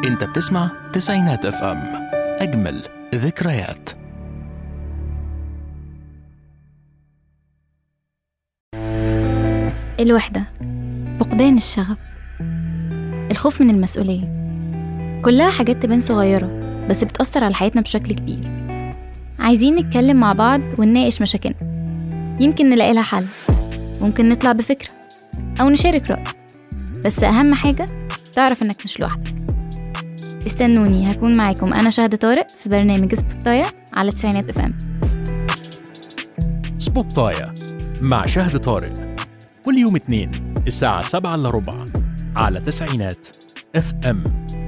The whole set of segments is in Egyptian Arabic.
انت بتسمع تسعينات اف ام اجمل ذكريات الوحدة فقدان الشغف الخوف من المسؤولية كلها حاجات تبان صغيرة بس بتأثر على حياتنا بشكل كبير عايزين نتكلم مع بعض ونناقش مشاكلنا يمكن نلاقي لها حل ممكن نطلع بفكرة أو نشارك رأي بس أهم حاجة تعرف إنك مش لوحدك استنوني هكون معاكم أنا شهد طارق في برنامج سبوتاية على تسعينات اف ام سبوتاية مع شهد طارق كل يوم اثنين الساعة سبعة إلا ربع على تسعينات اف ام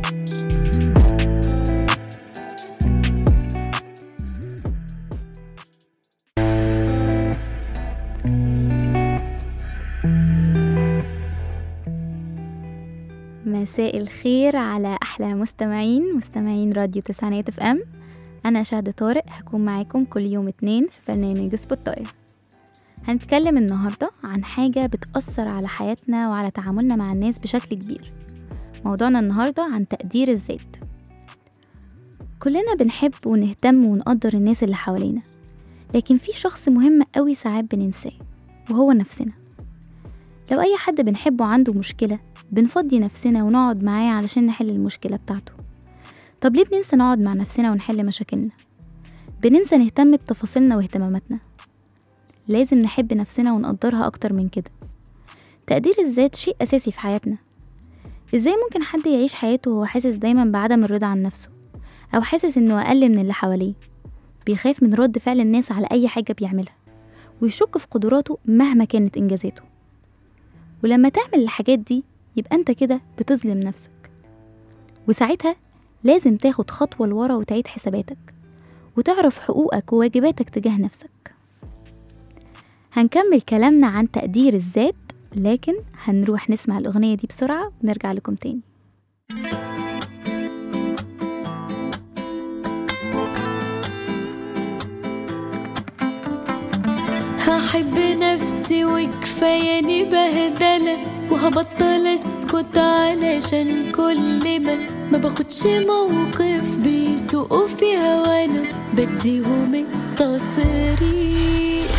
مساء الخير على أحلى مستمعين مستمعين راديو تسعينات اف ام أنا شهد طارق هكون معاكم كل يوم اتنين في برنامج سبوتاية هنتكلم النهاردة عن حاجة بتأثر على حياتنا وعلى تعاملنا مع الناس بشكل كبير موضوعنا النهاردة عن تقدير الذات كلنا بنحب ونهتم ونقدر الناس اللي حوالينا لكن في شخص مهم قوي ساعات بننساه وهو نفسنا لو أي حد بنحبه عنده مشكلة بنفضي نفسنا ونقعد معاه علشان نحل المشكلة بتاعته طب ليه بننسى نقعد مع نفسنا ونحل مشاكلنا بننسى نهتم بتفاصيلنا واهتماماتنا لازم نحب نفسنا ونقدرها أكتر من كده تقدير الذات شيء أساسي في حياتنا إزاي ممكن حد يعيش حياته وهو حاسس دايما بعدم الرضا عن نفسه أو حاسس إنه أقل من اللي حواليه بيخاف من رد فعل الناس على أي حاجة بيعملها ويشك في قدراته مهما كانت إنجازاته ولما تعمل الحاجات دي يبقى انت كده بتظلم نفسك وساعتها لازم تاخد خطوة لورا وتعيد حساباتك وتعرف حقوقك وواجباتك تجاه نفسك هنكمل كلامنا عن تقدير الذات لكن هنروح نسمع الأغنية دي بسرعة ونرجع لكم تاني هحب نفسي وكفاياني بهدلة وهبطل اسكت علشان كل ما ما باخدش موقف بيسوقوا في هوانا بديهم التصريح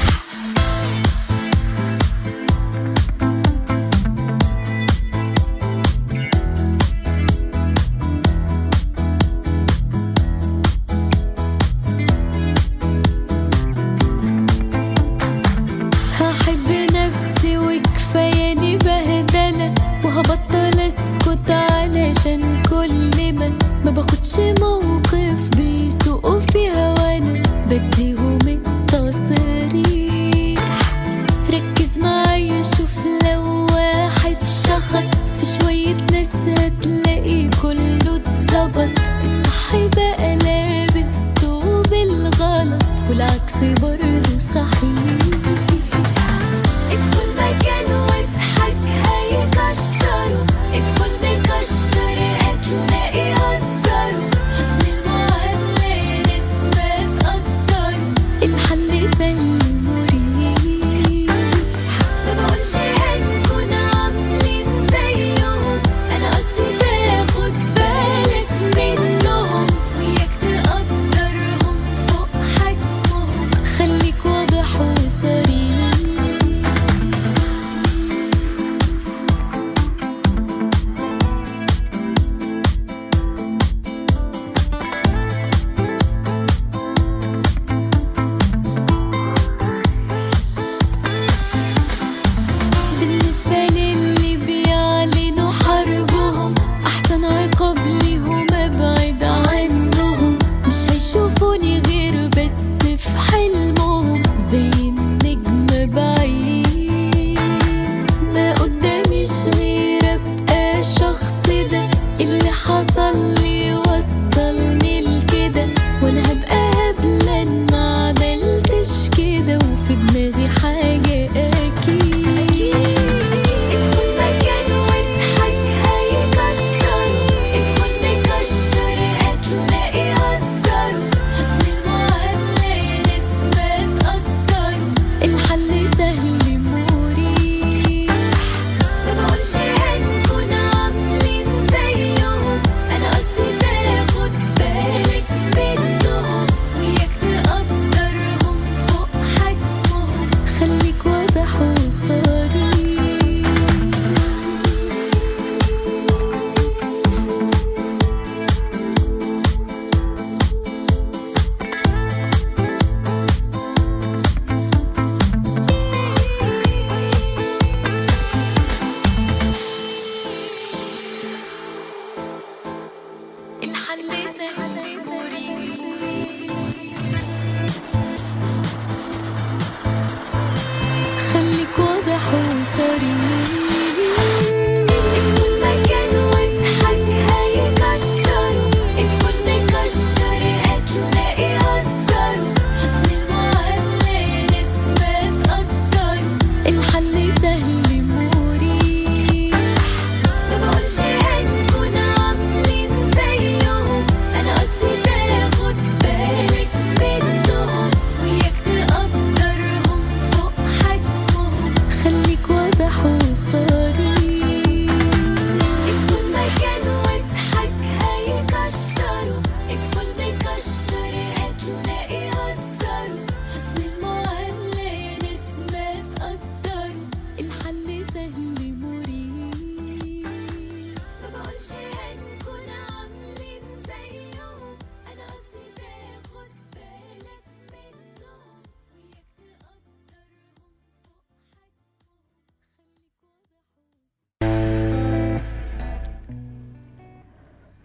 هحب نفسي وكفاياني بهدلة وهبطل اسكت علشان كل ما ما باخدش موقف بيسوقوا في هوانا بديهم التصريح ركز معايا شوف لو واحد شخط في شوية ناس هتلاقي كله اتظبط الصح بقى لابس ثوب الغلط والعكس برضه صحيح ادخل مكان واضحك هيكشروا ادخل مكشر هتلاقي هزروا حسن المعاملة ناس ما تقدروا الحل سهل مريح ما بقولش هنكون عاملين زيهم انا قصدي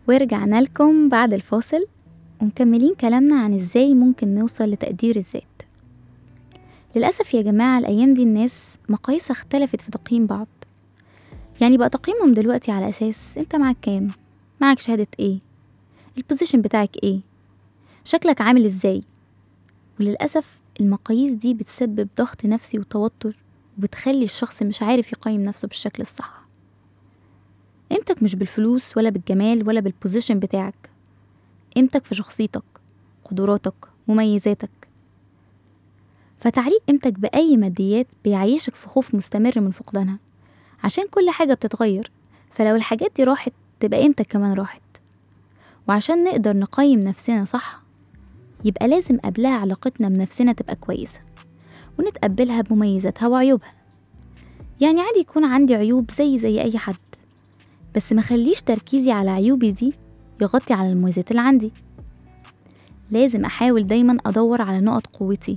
ورجعنا لكم بعد الفاصل ومكملين كلامنا عن ازاي ممكن نوصل لتقدير الذات للأسف يا جماعة الأيام دي الناس مقاييسها اختلفت في تقييم بعض يعني بقى تقييمهم دلوقتي على أساس انت معاك كام معاك شهادة ايه البوزيشن بتاعك ايه شكلك عامل ازاي وللأسف المقاييس دي بتسبب ضغط نفسي وتوتر وبتخلي الشخص مش عارف يقيم نفسه بالشكل الصح قيمتك مش بالفلوس ولا بالجمال ولا بالبوزيشن بتاعك قيمتك في شخصيتك قدراتك مميزاتك فتعليق قيمتك بأي ماديات بيعيشك في خوف مستمر من فقدانها عشان كل حاجة بتتغير فلو الحاجات دي راحت تبقى قيمتك كمان راحت وعشان نقدر نقيم نفسنا صح يبقى لازم قبلها علاقتنا بنفسنا تبقى كويسة ونتقبلها بمميزاتها وعيوبها يعني عادي يكون عندي عيوب زي زي أي حد بس ما خليش تركيزي على عيوبي دي يغطي على المميزات اللي عندي لازم أحاول دايما أدور على نقط قوتي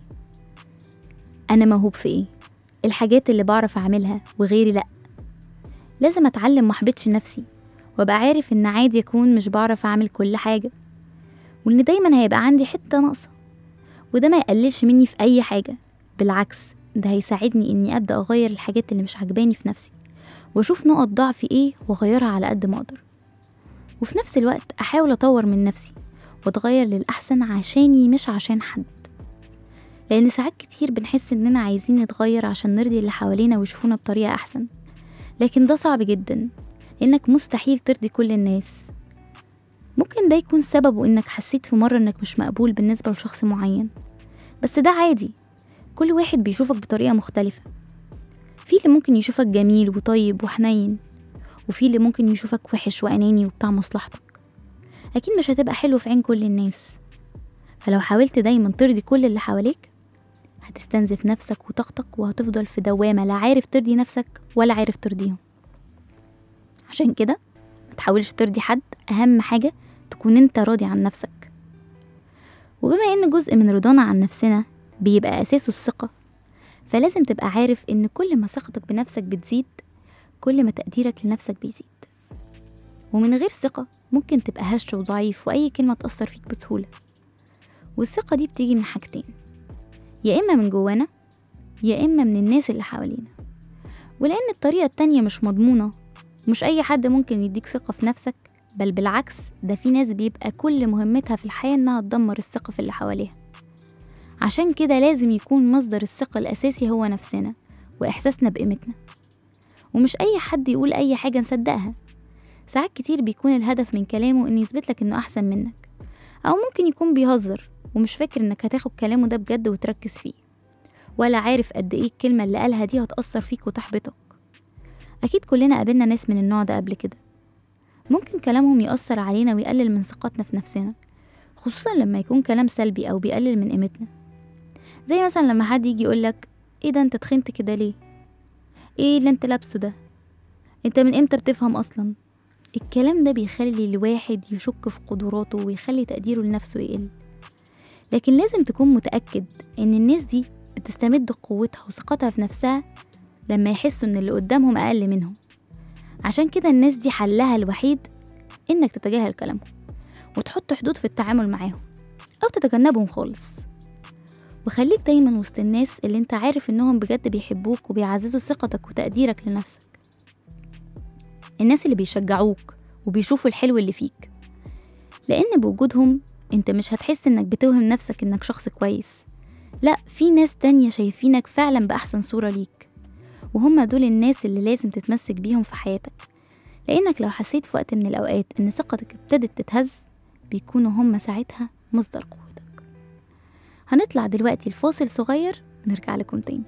أنا موهوب في إيه الحاجات اللي بعرف أعملها وغيري لأ لازم أتعلم محبطش نفسي وأبقى عارف إن عادي أكون مش بعرف أعمل كل حاجة وإن دايما هيبقى عندي حتة ناقصة وده ما يقللش مني في أي حاجة بالعكس ده هيساعدني إني أبدأ أغير الحاجات اللي مش عجباني في نفسي وأشوف نقط ضعفي إيه وأغيرها على قد ما أقدر وفي نفس الوقت أحاول أطور من نفسي وأتغير للأحسن عشاني مش عشان حد لأن ساعات كتير بنحس إننا عايزين نتغير عشان نرضي اللي حوالينا ويشوفونا بطريقة أحسن لكن ده صعب جدا إنك مستحيل ترضي كل الناس ممكن ده يكون سببه إنك حسيت في مرة إنك مش مقبول بالنسبة لشخص معين بس ده عادي كل واحد بيشوفك بطريقة مختلفة في اللي ممكن يشوفك جميل وطيب وحنين وفي اللي ممكن يشوفك وحش وأناني وبتاع مصلحتك أكيد مش هتبقى حلو في عين كل الناس فلو حاولت دايما ترضي كل اللي حواليك هتستنزف نفسك وطاقتك وهتفضل في دوامة لا عارف ترضي نفسك ولا عارف ترضيهم عشان كده ما تحاولش ترضي حد أهم حاجة تكون انت راضي عن نفسك وبما ان جزء من رضانا عن نفسنا بيبقى أساسه الثقة فلازم تبقى عارف ان كل ما ثقتك بنفسك بتزيد كل ما تقديرك لنفسك بيزيد ومن غير ثقة ممكن تبقى هش وضعيف وأي كلمة تأثر فيك بسهولة والثقة دي بتيجي من حاجتين يا إما من جوانا يا إما من الناس اللي حوالينا ولأن الطريقة التانية مش مضمونة مش أي حد ممكن يديك ثقة في نفسك بل بالعكس ده في ناس بيبقى كل مهمتها في الحياة إنها تدمر الثقة في اللي حواليها عشان كده لازم يكون مصدر الثقة الأساسي هو نفسنا وإحساسنا بقيمتنا ومش أي حد يقول أي حاجة نصدقها ساعات كتير بيكون الهدف من كلامه إنه يثبت لك إنه أحسن منك أو ممكن يكون بيهزر ومش فاكر إنك هتاخد كلامه ده بجد وتركز فيه ولا عارف قد إيه الكلمة اللي قالها دي هتأثر فيك وتحبطك أكيد كلنا قابلنا ناس من النوع ده قبل كده ممكن كلامهم يأثر علينا ويقلل من ثقتنا في نفسنا خصوصا لما يكون كلام سلبي أو بيقلل من قيمتنا زي مثلا لما حد يجي يقولك ايه ده انت تخنت كده ليه ايه اللي انت لابسه ده انت من امتى بتفهم اصلا الكلام ده بيخلي الواحد يشك في قدراته ويخلي تقديره لنفسه يقل لكن لازم تكون متأكد ان الناس دي بتستمد قوتها وثقتها في نفسها لما يحسوا ان اللي قدامهم اقل منهم عشان كده الناس دي حلها الوحيد انك تتجاهل كلامهم وتحط حدود في التعامل معاهم او تتجنبهم خالص وخليك دايما وسط الناس اللي انت عارف انهم بجد بيحبوك وبيعززوا ثقتك وتقديرك لنفسك الناس اللي بيشجعوك وبيشوفوا الحلو اللي فيك لان بوجودهم انت مش هتحس انك بتوهم نفسك انك شخص كويس لا في ناس تانية شايفينك فعلا بأحسن صورة ليك وهم دول الناس اللي لازم تتمسك بيهم في حياتك لأنك لو حسيت في وقت من الأوقات إن ثقتك ابتدت تتهز بيكونوا هم ساعتها مصدر قوتك هنطلع دلوقتي الفاصل صغير ونرجع لكم تاني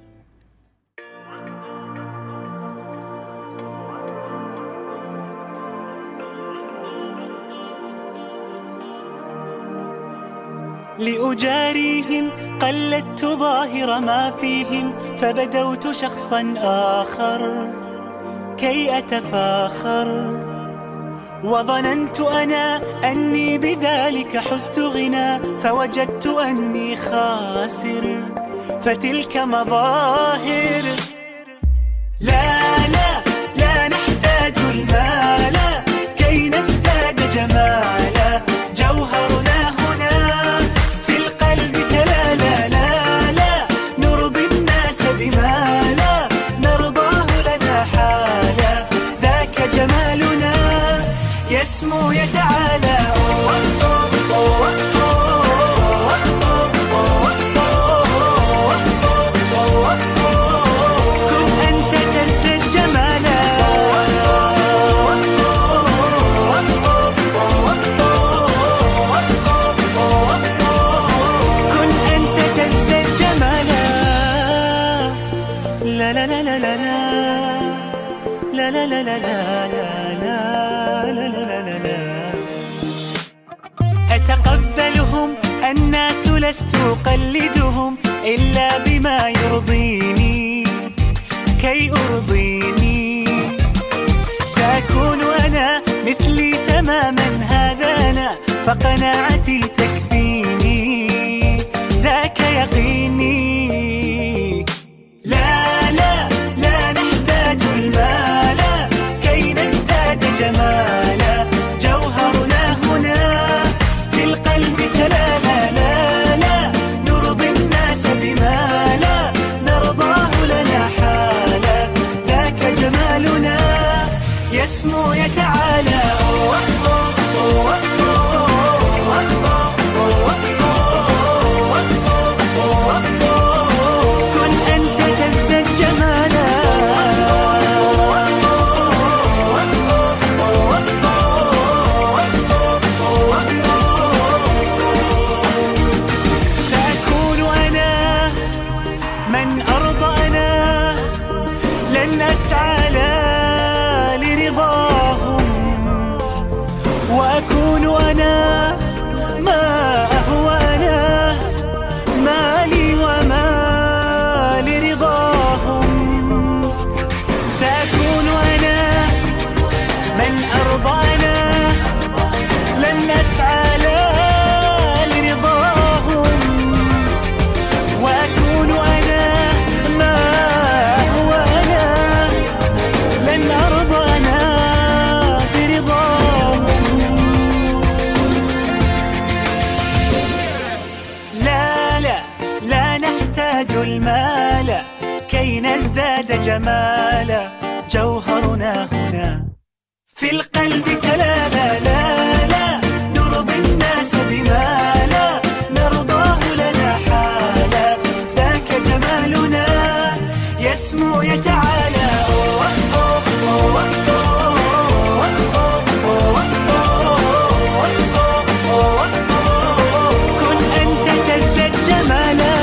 لأجاريهم قلدت ظاهر ما فيهم فبدوت شخصا آخر كي أتفاخر وظننت أنا أني بذلك حزت غنى فوجدت أني خاسر فتلك مظاهر لا لا لا نحتاج المال كي نزداد جمالا يسمو يتعالى كن أنت تزدد جمالا كن أنت تزدد جمالا لا لا لا لا لا لا لا لا لا لا لا لا لا لا لا لا أتقبلهم الناس لست أقلدهم إلا بما يرضيني كي أرضيني سأكون أنا مثلي تماما هذا أنا فقناعتي تكفيني ذاك يقيني لا لا لا نحتاج المال كي نزداد جمالا جوهرنا هنا في القلب تلالا لا لا نرضي الناس بما لا نرضاه لنا حالا ذاك جمالنا يسمو يتعالى كن أنت تزدد جمالا سأكون أنا من أرضى أنا لن أسعى لا لرضاهم وأكون أنا ما أهوى أنا ما لي وما لرضاهم سأكون أنا من أرضى أنا لن أسعى لا لرضاهم وأكون أنا ما هو أنا لن أرضى أنا برضاهم لا لا لا نحتاج المال كي نزداد جمالا جوهرنا هنا في القلب تلالا لا لا نرضي الناس بما لا نرضاه لنا حالا ذاك جمالنا يسمو يتعالى كن أنت تزدد جمالا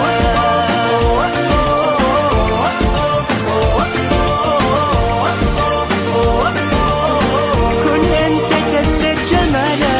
كن أنت تزدد جمالا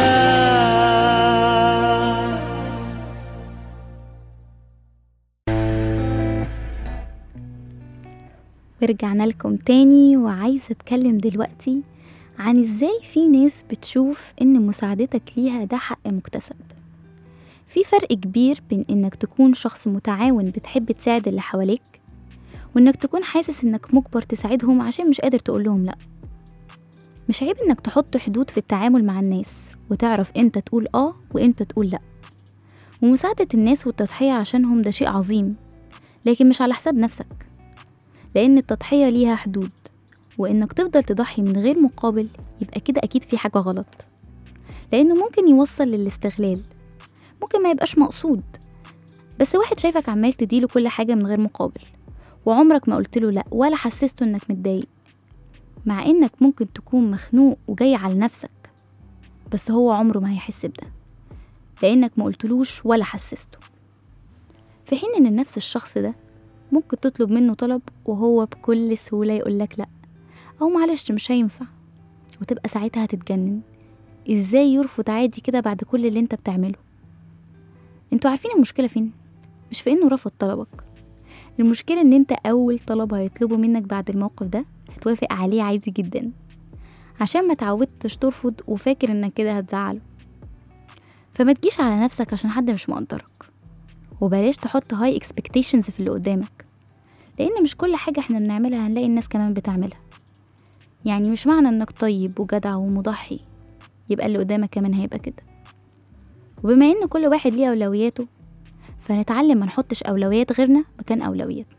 ورجعنا لكم تاني وعايزة أتكلم دلوقتي عن إزاي في ناس بتشوف إن مساعدتك ليها ده حق مكتسب في فرق كبير بين إنك تكون شخص متعاون بتحب تساعد اللي حواليك وإنك تكون حاسس إنك مجبر تساعدهم عشان مش قادر تقولهم لأ مش عيب إنك تحط حدود في التعامل مع الناس وتعرف إمتى تقول آه وإمتى تقول لأ ومساعدة الناس والتضحية عشانهم ده شيء عظيم لكن مش على حساب نفسك لأن التضحية ليها حدود وإنك تفضل تضحي من غير مقابل يبقى كده أكيد في حاجة غلط لأنه ممكن يوصل للاستغلال ممكن ما يبقاش مقصود بس واحد شايفك عمال تديله كل حاجة من غير مقابل وعمرك ما قلتله لأ ولا حسسته إنك متضايق مع إنك ممكن تكون مخنوق وجاي على نفسك بس هو عمره ما هيحس بده لأنك ما قلتلوش ولا حسسته في حين إن نفس الشخص ده ممكن تطلب منه طلب وهو بكل سهولة يقولك لأ أو معلش مش هينفع وتبقى ساعتها هتتجنن ازاي يرفض عادي كده بعد كل اللي انت بتعمله انتوا عارفين المشكلة فين مش في انه رفض طلبك المشكلة ان انت اول طلب هيطلبه منك بعد الموقف ده هتوافق عليه عادي جدا عشان ما تعودتش ترفض وفاكر انك كده هتزعله فما تجيش على نفسك عشان حد مش مقدرك وبلاش تحط هاي اكسبكتيشنز في اللي قدامك لان مش كل حاجة احنا بنعملها هنلاقي الناس كمان بتعملها يعني مش معنى انك طيب وجدع ومضحي يبقى اللي قدامك كمان هيبقى كده وبما ان كل واحد ليه اولوياته فنتعلم ما نحطش اولويات غيرنا مكان اولوياتنا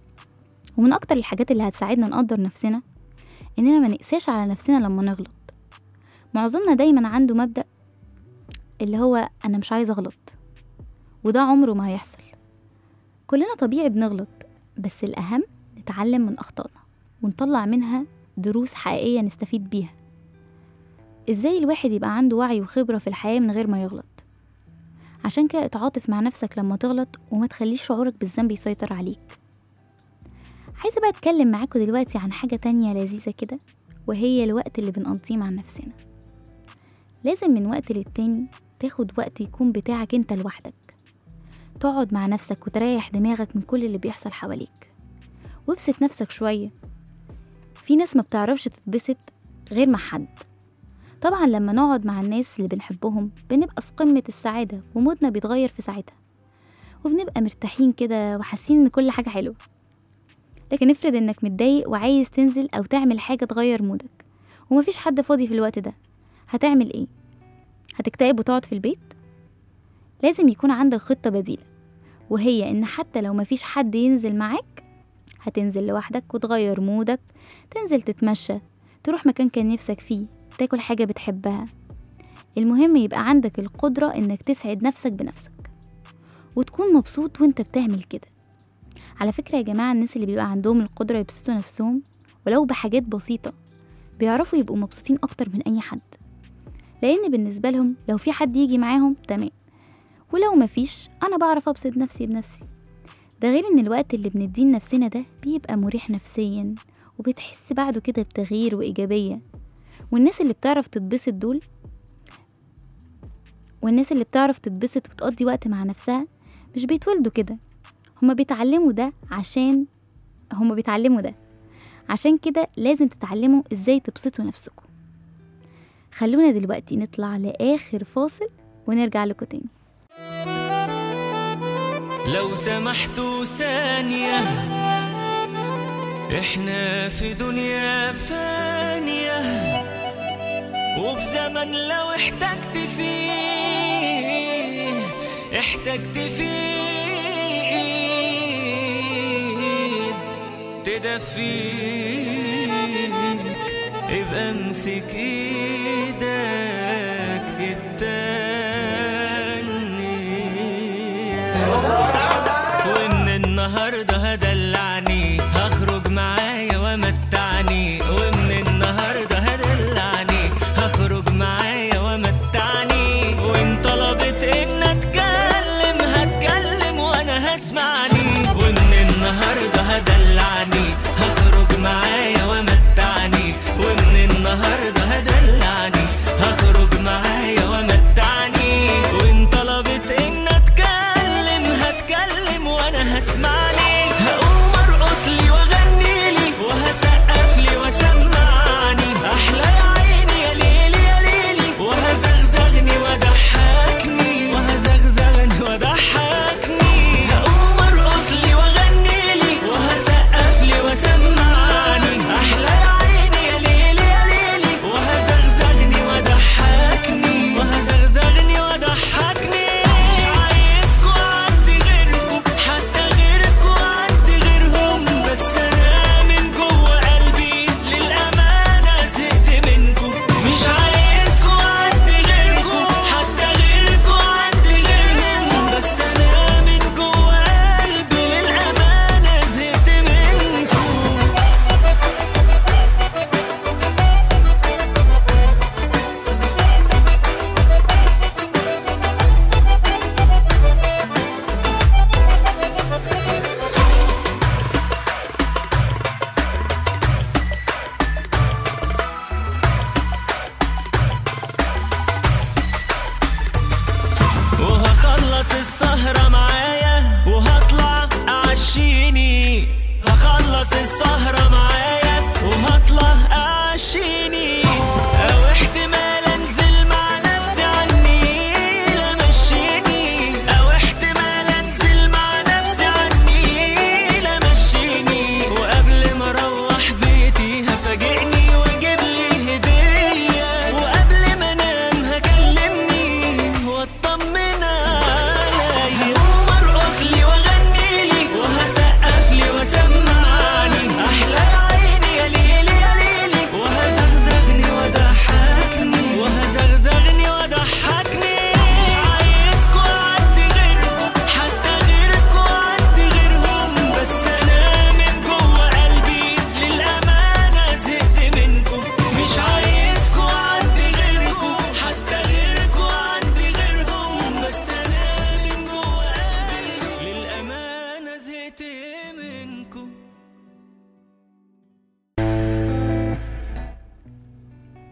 ومن اكتر الحاجات اللي هتساعدنا نقدر نفسنا اننا ما نقساش على نفسنا لما نغلط معظمنا دايما عنده مبدأ اللي هو أنا مش عايز أغلط وده عمره ما هيحصل كلنا طبيعي بنغلط بس الأهم نتعلم من أخطائنا ونطلع منها دروس حقيقية نستفيد بيها إزاي الواحد يبقى عنده وعي وخبرة في الحياة من غير ما يغلط عشان كده اتعاطف مع نفسك لما تغلط وما تخليش شعورك بالذنب يسيطر عليك عايزة بقى أتكلم معاكم دلوقتي عن حاجة تانية لذيذة كده وهي الوقت اللي بنقضيه مع نفسنا لازم من وقت للتاني تاخد وقت يكون بتاعك انت لوحدك تقعد مع نفسك وتريح دماغك من كل اللي بيحصل حواليك وابسط نفسك شوية في ناس ما بتعرفش تتبسط غير مع حد طبعا لما نقعد مع الناس اللي بنحبهم بنبقى في قمة السعادة ومودنا بيتغير في ساعتها وبنبقى مرتاحين كده وحاسين ان كل حاجة حلوة لكن افرض انك متضايق وعايز تنزل او تعمل حاجة تغير مودك ومفيش حد فاضي في الوقت ده هتعمل ايه هتكتئب وتقعد في البيت لازم يكون عندك خطة بديلة وهي ان حتى لو مفيش حد ينزل معاك هتنزل لوحدك وتغير مودك تنزل تتمشى تروح مكان كان نفسك فيه تاكل حاجة بتحبها المهم يبقى عندك القدرة انك تسعد نفسك بنفسك وتكون مبسوط وانت بتعمل كده على فكرة يا جماعة الناس اللي بيبقى عندهم القدرة يبسطوا نفسهم ولو بحاجات بسيطة بيعرفوا يبقوا مبسوطين أكتر من أي حد لأن بالنسبة لهم لو في حد يجي معاهم تمام ولو مفيش أنا بعرف أبسط نفسي بنفسي ده غير إن الوقت اللي بنديه لنفسنا ده بيبقى مريح نفسيا وبتحس بعده كده بتغيير وإيجابية والناس اللي بتعرف تتبسط دول والناس اللي بتعرف تتبسط وتقضي وقت مع نفسها مش بيتولدوا كده هما بيتعلموا ده عشان هما بيتعلموا ده عشان كده لازم تتعلموا ازاي تبسطوا نفسكم خلونا دلوقتي نطلع لآخر فاصل ونرجع لكم تاني لو سمحتوا ثانية احنا في دنيا فانية وفي زمن لو احتجت فيه احتجت فيه ايد تدفيك ابقى امسك ايدك التانية ومن النهارده هدلعني هخرج معايا ومتعني ومن النهارده هدلعني هخرج معايا ومتعني وان طلبت ان اتكلم هتكلم وانا هسمعني ومن النهارده هدلعني هخرج معايا ومتعني ومن النهارده هدلعني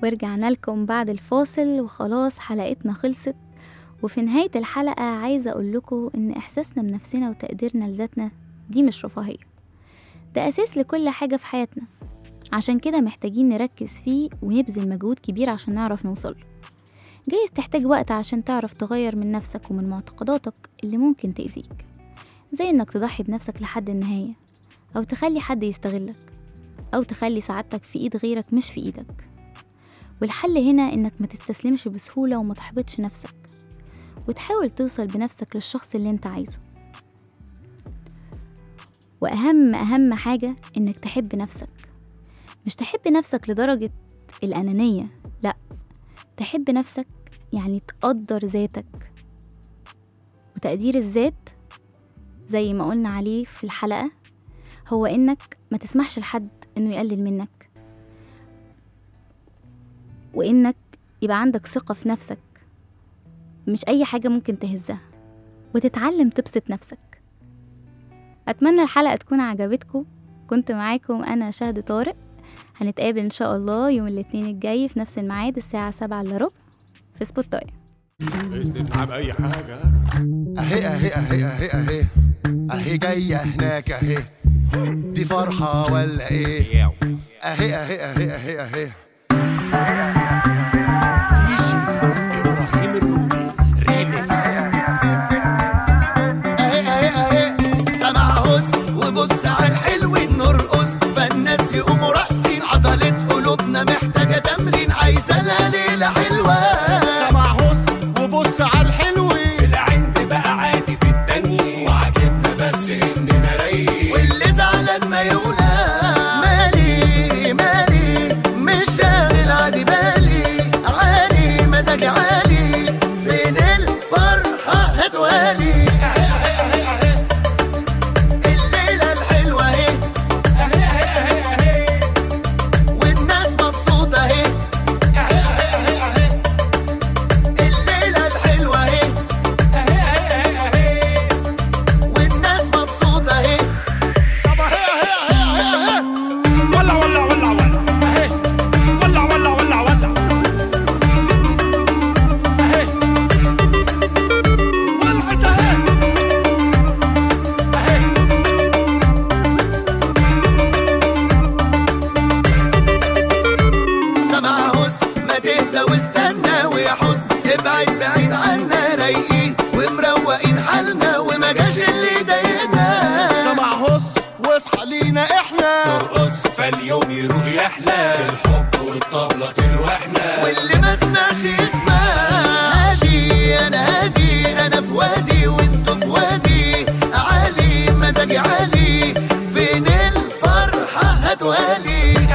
ورجعنا لكم بعد الفاصل وخلاص حلقتنا خلصت وفي نهاية الحلقة عايزة أقول لكم إن إحساسنا بنفسنا وتقديرنا لذاتنا دي مش رفاهية ده أساس لكل حاجة في حياتنا عشان كده محتاجين نركز فيه ونبذل مجهود كبير عشان نعرف نوصل جايز تحتاج وقت عشان تعرف تغير من نفسك ومن معتقداتك اللي ممكن تأذيك زي إنك تضحي بنفسك لحد النهاية أو تخلي حد يستغلك أو تخلي سعادتك في إيد غيرك مش في إيدك والحل هنا إنك ما تستسلمش بسهولة وما تحبطش نفسك وتحاول توصل بنفسك للشخص اللي انت عايزه وأهم أهم حاجة إنك تحب نفسك مش تحب نفسك لدرجة الأنانية لأ تحب نفسك يعني تقدر ذاتك وتقدير الذات زي ما قلنا عليه في الحلقة هو إنك ما تسمحش لحد إنه يقلل منك وإنك يبقى عندك ثقة في نفسك مش أي حاجة ممكن تهزها وتتعلم تبسط نفسك أتمنى الحلقة تكون عجبتكم كنت معاكم أنا شهد طارق هنتقابل إن شاء الله يوم الاثنين الجاي في نفس الميعاد الساعة سبعة إلا ربع في سبوتاية اسند معاه بأي حاجة اهي اهي اهي اهي اهي اهي جاية هناك اهي دي فرحة ولا ايه ياو اهي اهي اهي اهي اهي إبراهيم الروبي ريميكس اهي اهي اهي سمع هز وبص على الحلو نرقص فالناس يقوموا راقصين عضلة قلوبنا محتاجة تمرين عايزة لها ليلة حلوة سمع هز وبص على الحلو العند بقى عادي في التانية وعجبنا بس إننا رايقين واللي زعلان ما يقول مالي مالي مش شاغل عادي بالي عالي مزاجي عالي فين الفرحة هتوالي الليلة الحلوة اهي أهي أهي أهي أهي والناس مبسوطة اهي الليلة الحلوة اهي أهي أهي أهي والناس مبسوطة اهي طب اهي اهي اهي اهي ولا ولا ولا ولا اهي ولا ولا ولا ولا اهي ولعت اهي اهي سمع هز ما تهدى واستنى ويا حزن ابعد بعيد عنا رايقين ومروقين حالنا وما جاش اللي ضايقنا سمع هز واصحى لينا احنا نرقص فاليوم يروق يحلى الحب والطبلة تلوحنا واللي ما سمعش يسمع هادي انا هادي انا في وادي وانتوا في وادي عالي مزاجي عالي فين الفرحة هتوالي